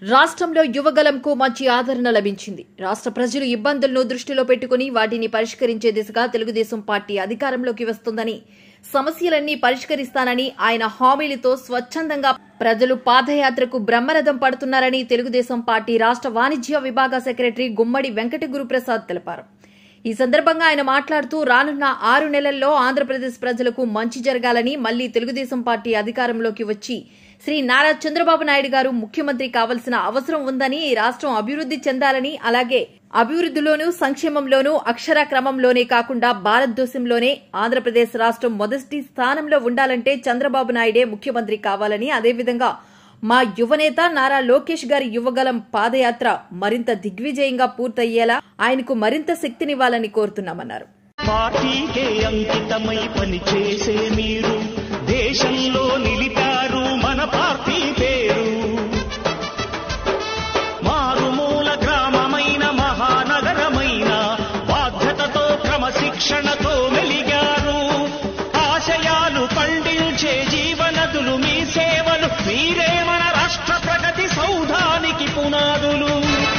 రాష్ట్రంలో యువగలంకు మంచి ఆదరణ లభించింది రాష్ట్ర ప్రజలు ఇబ్బందులను దృష్టిలో పెట్టుకుని వాటిని పరిష్కరించే దిశగా తెలుగుదేశం పార్టీ అధికారంలోకి వస్తుందని సమస్యలన్నీ పరిష్కరిస్తానని ఆయన హామీలతో స్వచ్ఛందంగా ప్రజలు పాదయాత్రకు బ్రహ్మరథం పడుతున్నారని తెలుగుదేశం పార్టీ రాష్ట్ర వాణిజ్య విభాగ సెక్రటరీ గుమ్మడి వెంకట గురుప్రసాద్ తెలిపారు ఈ సందర్భంగా ఆయన మాట్లాడుతూ రానున్న ఆరు నెలల్లో ఆంధ్రప్రదేశ్ ప్రజలకు మంచి జరగాలని మళ్లీ తెలుగుదేశం పార్టీ అధికారంలోకి వచ్చి శ్రీ నారా చంద్రబాబు నాయుడు గారు ముఖ్యమంత్రి కావాల్సిన అవసరం ఉందని ఈ రాష్ట్రం అభివృద్ది చెందాలని అలాగే అభివృద్దిలోనూ సంక్షేమంలోనూ అక్షర క్రమంలోనే కాకుండా భారతదేశంలోనే ఆంధ్రప్రదేశ్ రాష్ట్రం మొదటి స్థానంలో ఉండాలంటే చంద్రబాబు నాయుడే ముఖ్యమంత్రి కావాలని అదేవిధంగా మా యువనేత నారా లోకేష్ గారి యువగలం పాదయాత్ర మరింత దిగ్విజయంగా పూర్తయ్యేలా ఆయనకు మరింత శక్తినివ్వాలని కోరుతున్నామన్నారు పార్టీకే అంకితమై పనిచేసే మీరు దేశంలో నిలిపారు మన పార్టీ పేరు మారుమూల గ్రామమైన మహానగరమైన బాధ్యతతో క్రమశిక్షణతో మెలిగారు ఆశయాలు పండించే జీవనదులు మీ సేవలు మీరే మన రాష్ట్ర ప్రగతి సౌధానికి పునాదులు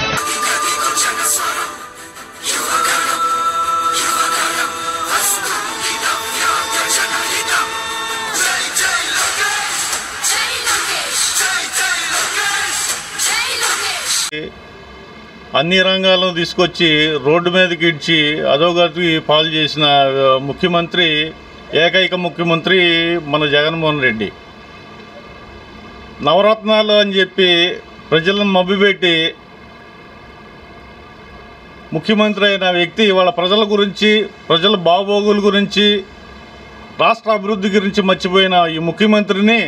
జై లోకేష్ జై జై లోకేష్ జై లోకేష్ అన్ని రంగాలను తీసుకొచ్చి రోడ్డు మీదకి ఇడ్చి అధోగతి పాలు చేసిన ఆ, ముఖ్యమంత్రి ఏకైక ముఖ్యమంత్రి మన జగన్మోహన్ రెడ్డి నవరత్నాలు అని చెప్పి ప్రజలను మభ్యపెట్టి ముఖ్యమంత్రి అయిన వ్యక్తి వాళ్ళ ప్రజల గురించి ప్రజల బాగోగుల గురించి రాష్ట్ర అభివృద్ధి గురించి మర్చిపోయిన ఈ ముఖ్యమంత్రిని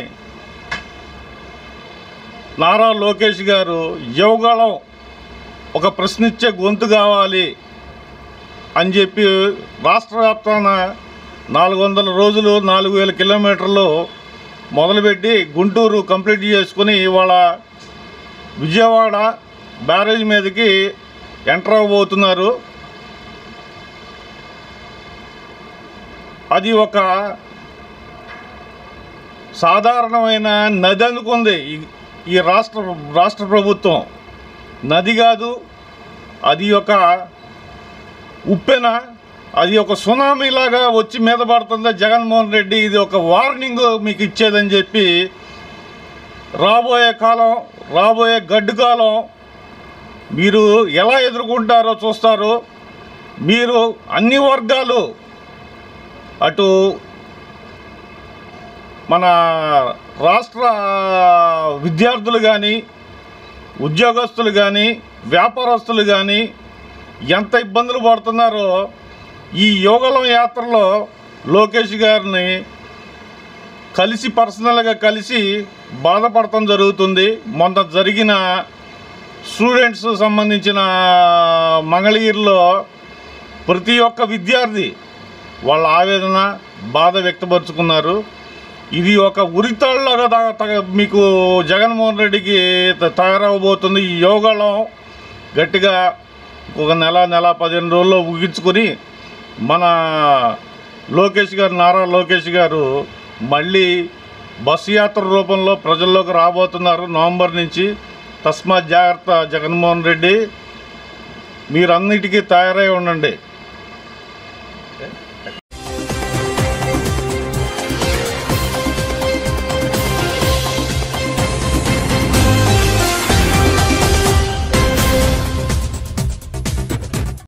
నారా లోకేష్ గారు యువగళం ఒక ప్రశ్నించే గొంతు కావాలి అని చెప్పి రాష్ట్ర వ్యాప్తాన నాలుగు వందల రోజులు నాలుగు వేల కిలోమీటర్లు మొదలుపెట్టి గుంటూరు కంప్లీట్ చేసుకుని ఇవాళ విజయవాడ బ్యారేజ్ మీదకి ఎంటర్ అవ్వబోతున్నారు అది ఒక సాధారణమైన నది అనుకుంది ఈ- ఈ రాష్ట్ర రాష్ట్ర ప్రభుత్వం నది కాదు అది ఒక ఉప్పెన అది ఒక సునామీలాగా వచ్చి మీద పడుతుంది జగన్మోహన్ రెడ్డి ఇది ఒక వార్నింగ్ మీకు ఇచ్చేదని చెప్పి రాబోయే కాలం రాబోయే గడ్డు కాలం మీరు ఎలా ఎదుర్కొంటారో చూస్తారు మీరు అన్ని వర్గాలు అటు మన రాష్ట్ర విద్యార్థులు కానీ ఉద్యోగస్తులు కానీ వ్యాపారస్తులు కానీ ఎంత ఇబ్బందులు పడుతున్నారో ఈ యోగలం యాత్రలో లోకేష్ గారిని కలిసి పర్సనల్గా కలిసి బాధపడటం జరుగుతుంది మొన్న జరిగిన స్టూడెంట్స్ సంబంధించిన మంగళగిరిలో ప్రతి ఒక్క విద్యార్థి వాళ్ళ ఆవేదన బాధ వ్యక్తపరుచుకున్నారు ఇది ఒక ఉరితాళ్ళగా తా- తా- మీకు జగన్మోహన్ రెడ్డికి త- తయారవబోతుంది ఈ యోగాలో గట్టిగా ఒక నెల నెల పదిహేను రోజుల్లో ముగించుకొని మన లోకేష్ గారు నారా లోకేష్ గారు మళ్ళీ బస్సు యాత్ర రూపంలో ప్రజల్లోకి రాబోతున్నారు నవంబర్ నుంచి తస్మాత్ జాగ్రత్త జగన్మోహన్ రెడ్డి మీరన్నిటికీ తయారై ఉండండి